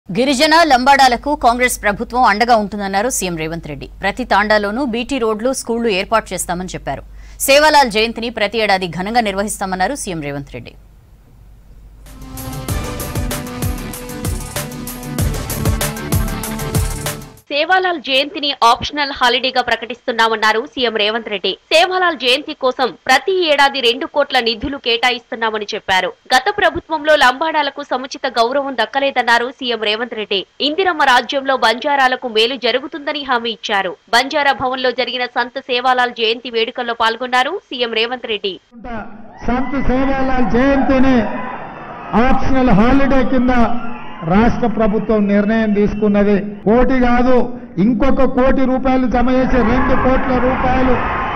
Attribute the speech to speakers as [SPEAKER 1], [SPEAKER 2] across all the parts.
[SPEAKER 1] గిరిజన లంబాడాలకు కాంగ్రెస్ ప్రభుత్వం అండగా ఉంటుందన్నారు సీఎం రేవంత్ రెడ్డి ప్రతి తాండాలోనూ బీటీ రోడ్లు స్కూళ్లు ఏర్పాటు చేస్తామని చెప్పారు సేవాలాల్ జయంతిని ప్రతి ఏడాది ఘనంగా నిర్వహిస్తామన్నారు సీఎం రేవంత్ రెడ్డి
[SPEAKER 2] సేవాలాల్ జయంతిని ఆప్షనల్ హాలిడేగా ప్రకటిస్తున్నామన్నారు సీఎం రేవంత్ రెడ్డి సేవాలాల్ జయంతి కోసం ప్రతి ఏడాది రెండు కోట్ల నిధులు కేటాయిస్తున్నామని చెప్పారు గత ప్రభుత్వంలో లంబాడాలకు సముచిత గౌరవం దక్కలేదన్నారు సీఎం రేవంత్ రెడ్డి ఇందిరమ్మ రాజ్యంలో బంజారాలకు మేలు జరుగుతుందని హామీ ఇచ్చారు బంజారా భవన్ లో జరిగిన సంత్ సేవాలాల్ జయంతి వేడుకల్లో పాల్గొన్నారు సీఎం రేవంత్ రెడ్డి
[SPEAKER 3] సంత్ సేవాలాల్ జయంతిని ఆప్షనల్ హాలిడే కింద రాష్ట్ర ప్రభుత్వం నిర్ణయం తీసుకున్నది కోటి కాదు ఇంకొక కోటి రూపాయలు జమ చేసి రెండు కోట్ల రూపాయలు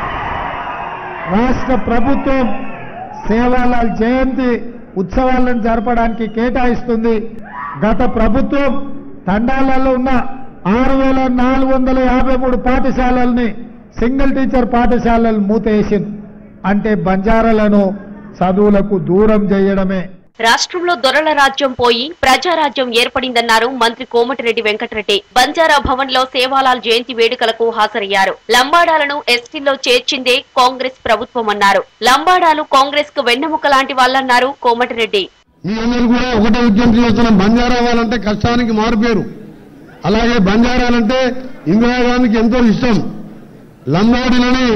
[SPEAKER 3] రాష్ట్ర ప్రభుత్వం సేవాలాల్ జయంతి ఉత్సవాలను జరపడానికి కేటాయిస్తుంది గత ప్రభుత్వం తండాలలో ఉన్న ఆరు వేల నాలుగు వందల యాభై మూడు పాఠశాలల్ని సింగిల్ టీచర్ పాఠశాలలు మూతేసింది అంటే బంజారాలను చదువులకు దూరం చేయడమే
[SPEAKER 2] రాష్ట్రంలో దొరల రాజ్యం పోయి ప్రజారాజ్యం ఏర్పడిందన్నారు మంత్రి కోమటిరెడ్డి వెంకటరెడ్డి బంజారా భవన్ లో సేవాలాల్ జయంతి వేడుకలకు హాజరయ్యారు లంబాడాలను ఎస్టీలో చేర్చిందే కాంగ్రెస్ ప్రభుత్వం అన్నారు లంబాడాలు కాంగ్రెస్ కు వెన్నెముక లాంటి వాళ్ళన్నారు కోమటిరెడ్డి
[SPEAKER 4] మీ అందరూ కూడా ఒకటే విజ్ఞప్తి చేస్తున్నాం బంజారా వాళ్ళంటే కష్టానికి మారుపేరు అలాగే బంజారాలంటే ఇందిరాగాంధీకి ఎంతో ఇష్టం లంబాడీలని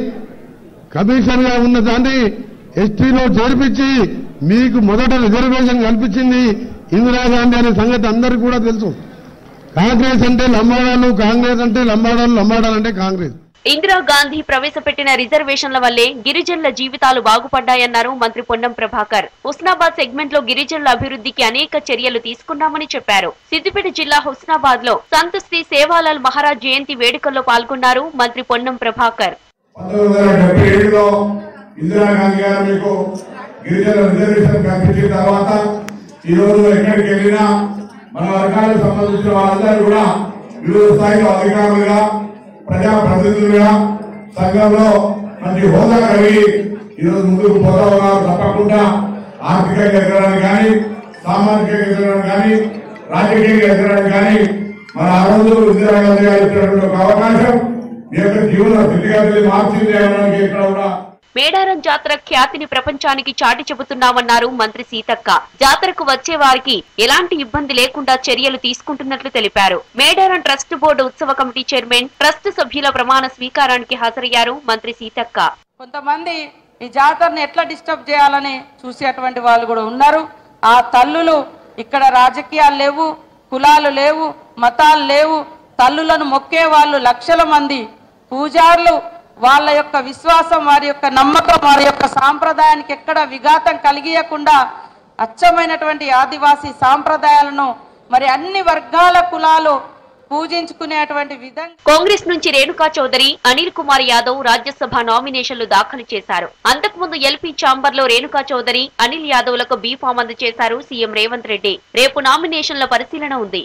[SPEAKER 4] కమిషన్ గా ఉన్న దాన్ని ఎస్టీలో చేర్పించి మీకు మొదట రిజర్వేషన్ కల్పించింది ఇందిరాగాంధీ అనే సంగతి అందరికీ కూడా తెలుసు కాంగ్రెస్ అంటే లంబాడాలు కాంగ్రెస్ అంటే లంబాడాలు లంబాడాలు అంటే కాంగ్రెస్
[SPEAKER 2] ఇందిరాగాంధీ ప్రవేశపెట్టిన రిజర్వేషన్ల వల్లే గిరిజనుల జీవితాలు బాగుపడ్డాయన్నారు మంత్రి పొన్నం ప్రభాకర్ హుస్నాబాద్ సెగ్మెంట్ లో గిరిజనుల అభివృద్ధికి అనేక చర్యలు తీసుకున్నామని చెప్పారు సిద్దిపేట జిల్లా హుస్నాబాద్ లో సంత్ శ్రీ సేవాలాల్ మహారాజ్ జయంతి వేడుకల్లో పాల్గొన్నారు మంత్రి పొన్నం ప్రభాకర్
[SPEAKER 5] పంతొమ్మిది వందల డెబ్బై ఏడులో ఇందిరాగాంధీ గారు మీకు గిరిజన రిజర్వేషన్ కల్పించిన తర్వాత ఈ రోజు ఎక్కడికి వెళ్ళినా మన వర్గాలకు సంబంధించిన వాళ్ళందరూ కూడా వివిధ స్థాయిలో అధికారులుగా ప్రజా ప్రతినిధులుగా సంఘంలో మంచి హోదా కలిగి ఈరోజు ముందుకు పోతా ఉన్నారు తప్పకుండా ఆర్థికంగా ఎదగడానికి కానీ సామాజికంగా ఎదగడానికి కానీ రాజకీయంగా ఎదగడానికి కానీ మన ఆ రోజు ఇందిరాగాంధీ గారు ఇచ్చినటువంటి ఒక అవకాశం మీ యొక్క జీవన స్థితిగతులు మార్చింది అనడానికి ఇక్కడ కూడా
[SPEAKER 2] మేడారం జాతర ఖ్యాతిని ప్రపంచానికి చాటి చెబుతున్నామన్నారు మంత్రి సీతక్క జాతరకు వచ్చే వారికి ఎలాంటి ఇబ్బంది లేకుండా చర్యలు తీసుకుంటున్నట్లు తెలిపారు మేడారం ట్రస్ట్ బోర్డు ఉత్సవ కమిటీ చైర్మన్ ట్రస్ట్ సభ్యుల ప్రమాణ స్వీకారానికి హాజరయ్యారు మంత్రి సీతక్క
[SPEAKER 6] కొంతమంది ఈ జాతరని ఎట్లా డిస్టర్బ్ చేయాలని చూసేటువంటి వాళ్ళు కూడా ఉన్నారు ఆ తల్లులు ఇక్కడ రాజకీయాలు లేవు కులాలు లేవు మతాలు లేవు తల్లులను మొక్కే వాళ్ళు లక్షల మంది పూజారులు వాళ్ళ యొక్క విశ్వాసం వారి యొక్క నమ్మకం వారి యొక్క సాంప్రదాయానికి ఎక్కడ విఘాతం కలిగియకుండా అచ్చమైనటువంటి ఆదివాసీ సాంప్రదాయాలను మరి అన్ని వర్గాల కులాలు పూజించుకునేటువంటి విధంగా
[SPEAKER 2] కాంగ్రెస్ నుంచి రేణుకా చౌదరి అనిల్ కుమార్ యాదవ్ రాజ్యసభ నామినేషన్లు దాఖలు చేశారు అంతకుముందు ఎల్పీ ఛాంబర్ లో రేణుకా చౌదరి అనిల్ యాదవ్ లకు బీ ఫామ్ అందజేశారు సీఎం రేవంత్ రెడ్డి రేపు నామినేషన్ల పరిశీలన ఉంది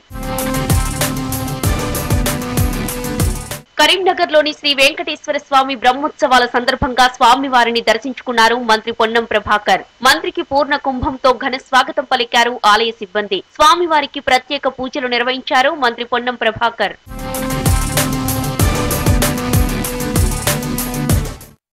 [SPEAKER 2] కరీంనగర్ లోని శ్రీ వెంకటేశ్వర స్వామి బ్రహ్మోత్సవాల సందర్భంగా స్వామి వారిని దర్శించుకున్నారు మంత్రి పొన్నం ప్రభాకర్ మంత్రికి పూర్ణ కుంభంతో ఘన స్వాగతం పలికారు ఆలయ సిబ్బంది స్వామివారికి ప్రత్యేక పూజలు నిర్వహించారు మంత్రి పొన్నం ప్రభాకర్